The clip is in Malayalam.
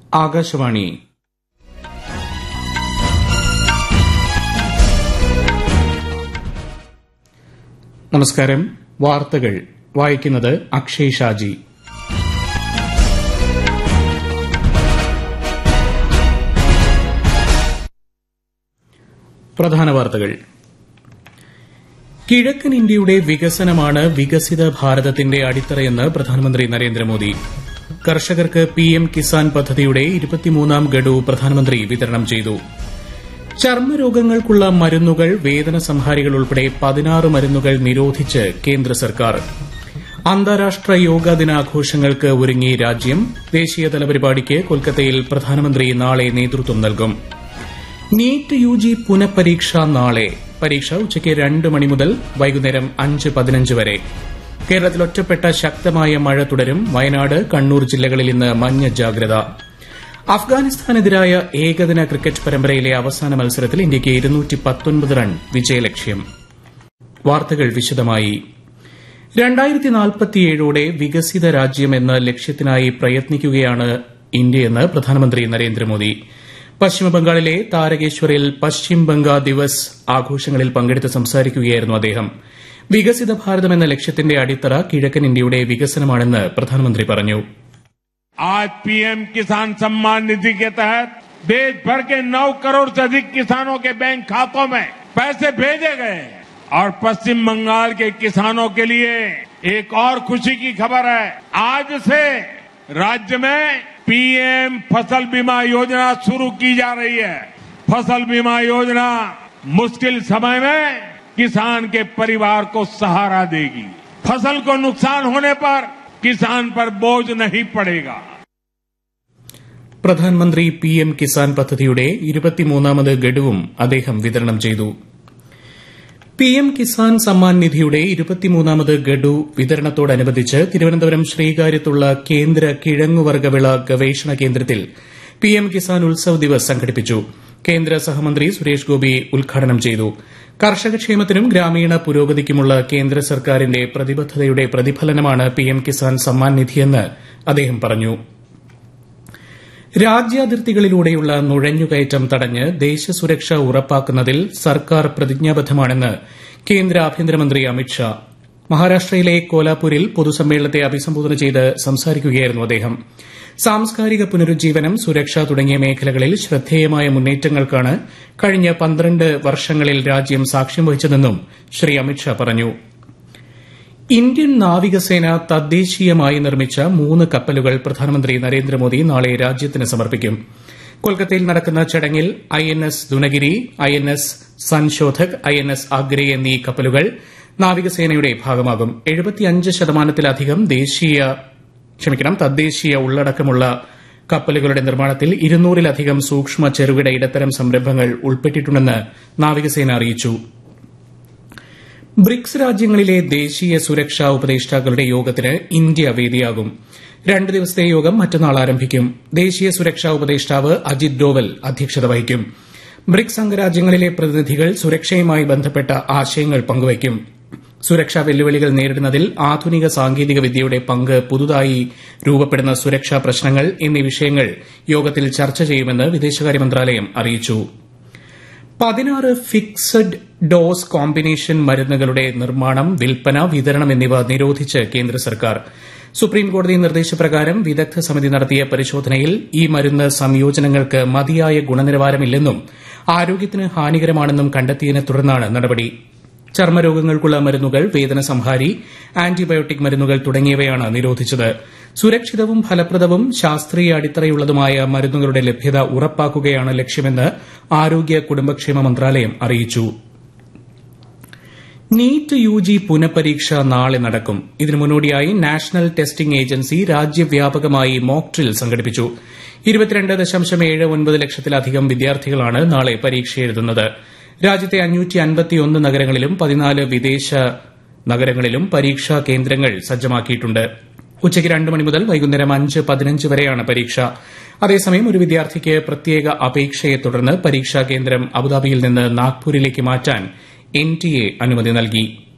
ആകാശവാണി നമസ്കാരം വാർത്തകൾ വായിക്കുന്നത് അക്ഷയ് ഷാജി പ്രധാന വാർത്തകൾ കിഴക്കൻ ഇന്ത്യയുടെ വികസനമാണ് വികസിത ഭാരതത്തിന്റെ അടിത്തറയെന്ന് പ്രധാനമന്ത്രി നരേന്ദ്രമോദി കർഷകർക്ക് പിഎം കിസാൻ പദ്ധതിയുടെ ഇരുപത്തിമൂന്നാം ഗഡു പ്രധാനമന്ത്രി വിതരണം ചെയ്തു ചർമ്മരോഗങ്ങൾക്കുള്ള മരുന്നുകൾ വേദന സംഹാരികൾ ഉൾപ്പെടെ പതിനാറ് മരുന്നുകൾ നിരോധിച്ച് കേന്ദ്ര സർക്കാർ അന്താരാഷ്ട്ര യോഗാ ദിനാഘോഷങ്ങൾക്ക് ഒരുങ്ങി രാജ്യം ദേശീയതല പരിപാടിക്ക് കൊൽക്കത്തയിൽ പ്രധാനമന്ത്രി നാളെ നേതൃത്വം നൽകും നീറ്റ് യുജി പുനഃപരീക്ഷ നാളെ പരീക്ഷ ഉച്ചയ്ക്ക് രണ്ട് മണി മുതൽ വൈകുന്നേരം അഞ്ച് പതിനഞ്ച് വരെ കേരളത്തിൽ ഒറ്റപ്പെട്ട ശക്തമായ മഴ തുടരും വയനാട് കണ്ണൂർ ജില്ലകളിൽ ഇന്ന് മഞ്ഞ ജാഗ്രത അഫ്ഗാനിസ്ഥാനെതിരായ ഏകദിന ക്രിക്കറ്റ് പരമ്പരയിലെ അവസാന മത്സരത്തിൽ ഇന്ത്യയ്ക്ക് റൺ വിജയലക്ഷ്യം വാർത്തകൾ വിശദമായി രണ്ടായിരത്തി നാൽപ്പത്തിയേഴോടെ വികസിത രാജ്യം എന്ന ലക്ഷ്യത്തിനായി പ്രയത്നിക്കുകയാണ് ഇന്ത്യയെന്ന് പ്രധാനമന്ത്രി നരേന്ദ്രമോദി പശ്ചിമബംഗാളിലെ താരകേശ്വറിൽ പശ്ചിം ബംഗാ ദിവസ് ആഘോഷങ്ങളിൽ പങ്കെടുത്ത് സംസാരിക്കുകയായിരുന്നു അദ്ദേഹം വികസിത ഭാരതം എന്ന ലക്ഷ്യത്തിന്റെ അടിത്തറ കിഴക്കൻ ഇന്ത്യയുടെ വികസനമാണെന്ന് പ്രധാനമന്ത്രി പറഞ്ഞു आज पीएम किसान सम्मान निधि के तहत देश भर के 9 करोड़ से अधिक किसानों के बैंक खातों में पैसे भेजे गए हैं और पश्चिम बंगाल के किसानों के लिए एक और खुशी की खबर है आज से राज्य में पीएम फसल बीमा योजना शुरू की जा रही है फसल बीमा योजना मुश्किल समय में किसान के परिवार को सहारा देगी फसल को नुकसान होने पर किसान पर बोझ नहीं पड़ेगा പ്രധാനമന്ത്രി പി എം കിസാൻ പദ്ധതിയുടെ ഇരുപത്തിമൂന്നാമത് ഗഡുവും അദ്ദേഹം വിതരണം ചെയ്തു പി എം കിസാൻ സമ്മാൻ നിധിയുടെ ഇരുപത്തിമൂന്നാമത് ഗഡു വിതരണത്തോടനുബന്ധിച്ച് തിരുവനന്തപുരം ശ്രീകാര്യത്തുള്ള കേന്ദ്ര കിഴങ്ങുവർഗ്ഗവിള ഗവേഷണ കേന്ദ്രത്തിൽ പി എം കിസാൻ ഉത്സവ് ദിവസ് സംഘടിപ്പിച്ചു കേന്ദ്ര സഹമന്ത്രി സുരേഷ് ഗോപി ഉദ്ഘാടനം ചെയ്തു കർഷകക്ഷേമത്തിനും ഗ്രാമീണ പുരോഗതിക്കുമുള്ള കേന്ദ്ര സർക്കാരിന്റെ പ്രതിബദ്ധതയുടെ പ്രതിഫലനമാണ് പി എം കിസാൻ സമ്മാൻ നിധിയെന്ന് അദ്ദേഹം പറഞ്ഞു രാജ്യാതിർത്തികളിലൂടെയുള്ള നുഴഞ്ഞുകയറ്റം തടഞ്ഞ് ദേശസുരക്ഷ ഉറപ്പാക്കുന്നതിൽ സർക്കാർ പ്രതിജ്ഞാബദ്ധമാണെന്ന് കേന്ദ്ര ആഭ്യന്തരമന്ത്രി അമിത്ഷാ മഹാരാഷ്ട്രയിലെ കോലാപൂരിൽ പൊതുസമ്മേളനത്തെ അഭിസംബോധന ചെയ്ത് സംസാരിക്കുകയായിരുന്നു അദ്ദേഹം സാംസ്കാരിക പുനരുജ്ജീവനം സുരക്ഷ തുടങ്ങിയ മേഖലകളിൽ ശ്രദ്ധേയമായ മുന്നേറ്റങ്ങൾക്കാണ് കഴിഞ്ഞ പന്ത്രണ്ട് വർഷങ്ങളിൽ രാജ്യം സാക്ഷ്യം വഹിച്ചതെന്നും ശ്രീ അമിത്ഷാ പറഞ്ഞു ഇന്ത്യൻ നാവികസേന തദ്ദേശീയമായി നിർമ്മിച്ച മൂന്ന് കപ്പലുകൾ പ്രധാനമന്ത്രി നരേന്ദ്രമോദി നാളെ രാജ്യത്തിന് സമർപ്പിക്കും കൊൽക്കത്തയിൽ നടക്കുന്ന ചടങ്ങിൽ I N S Dunagiri I N S Sanshodhak I N S Agray എന്നീ കപ്പലുകൾ നാവികസേനയുടെ ഭാഗമാകും എഴുപത്തിയഞ്ച് ശതമാനത്തിലധികം ദേശീയ ക്ഷമിക്കണം തദ്ദേശീയ ഉള്ളടക്കമുള്ള കപ്പലുകളുടെ നിർമ്മാണത്തിൽ ഇരുന്നൂറിലധികം സൂക്ഷ്മ ചെറുകിട ഇടത്തരം സംരംഭങ്ങൾ ഉൾപ്പെട്ടിട്ടുണ്ടെന്ന് നാവികസേന അറിയിച്ചു ബ്രിക്സ് രാജ്യങ്ങളിലെ ദേശീയ സുരക്ഷാ ഉപദേഷ്ടാക്കളുടെ യോഗത്തിന് ഇന്ത്യ വേദിയാകും രണ്ട് ദിവസത്തെ യോഗം മറ്റന്നാൾ ആരംഭിക്കും ദേശീയ സുരക്ഷാ ഉപദേഷ്ടാവ് അജിത് ഡോവൽ അധ്യക്ഷത വഹിക്കും ബ്രിക്സ് അംഗരാജ്യങ്ങളിലെ പ്രതിനിധികൾ സുരക്ഷയുമായി ബന്ധപ്പെട്ട ആശയങ്ങൾ പങ്കുവയ്ക്കും സുരക്ഷാ വെല്ലുവിളികൾ നേരിടുന്നതിൽ ആധുനിക സാങ്കേതിക വിദ്യയുടെ പങ്ക് പുതുതായി രൂപപ്പെടുന്ന സുരക്ഷാ പ്രശ്നങ്ങൾ എന്നീ വിഷയങ്ങൾ യോഗത്തിൽ ചർച്ച ചെയ്യുമെന്ന് വിദേശകാര്യ മന്ത്രാലയം അറിയിച്ചു പതിനാറ് ഫിക്സഡ് ഡോസ് കോമ്പിനേഷൻ മരുന്നുകളുടെ നിർമ്മാണം വിൽപ്പന വിതരണം എന്നിവ നിരോധിച്ച് കേന്ദ്ര സർക്കാർ സുപ്രീംകോടതി നിർദ്ദേശപ്രകാരം വിദഗ്ധ സമിതി നടത്തിയ പരിശോധനയിൽ ഈ മരുന്ന് സംയോജനങ്ങൾക്ക് മതിയായ ഗുണനിലവാരമില്ലെന്നും ആരോഗ്യത്തിന് ഹാനികരമാണെന്നും കണ്ടെത്തിയതിനെ തുടർന്നാണ് നടപടി ചർമ്മരോഗങ്ങൾക്കുള്ള മരുന്നുകൾ വേദന സംഹാരി ആന്റിബയോട്ടിക് മരുന്നുകൾ തുടങ്ങിയവയാണ് നിരോധിച്ചത് സുരക്ഷിതവും ഫലപ്രദവും ശാസ്ത്രീയ അടിത്തറയുള്ളതുമായ മരുന്നുകളുടെ ലഭ്യത ഉറപ്പാക്കുകയാണ് ലക്ഷ്യമെന്ന് ആരോഗ്യ കുടുംബക്ഷേമ മന്ത്രാലയം അറിയിച്ചു നീറ്റ് യുജി പുനഃപരീക്ഷ നാളെ നടക്കും ഇതിനു മുന്നോടിയായി നാഷണൽ ടെസ്റ്റിംഗ് ഏജൻസി രാജ്യവ്യാപകമായി മോക്ക് ഡ്രിൽ സംഘടിപ്പിച്ചു ഇരുപത്തിരണ്ട് ദശാംശം ഏഴ് ഒൻപത് ലക്ഷത്തിലധികം വിദ്യാർത്ഥികളാണ് നാളെ പരീക്ഷ എഴുതുന്നത് രാജ്യത്തെ അഞ്ഞൂറ്റി അൻപത്തിയൊന്ന് നഗരങ്ങളിലും പതിനാല് വിദേശ നഗരങ്ങളിലും പരീക്ഷാ കേന്ദ്രങ്ങൾ സജ്ജമാക്കിയിട്ടുണ്ട് ഉച്ചയ്ക്ക് രണ്ട് മണി മുതൽ വൈകുന്നേരം അഞ്ച് പതിനഞ്ച് വരെയാണ് പരീക്ഷ അതേസമയം ഒരു വിദ്യാർത്ഥിക്ക് പ്രത്യേക അപേക്ഷയെ തുടർന്ന് പരീക്ഷാ കേന്ദ്രം അബുദാബിയിൽ നിന്ന് നാഗ്പൂരിലേക്ക് മാറ്റാൻ എൻ ടി എ അനുമതി നൽകി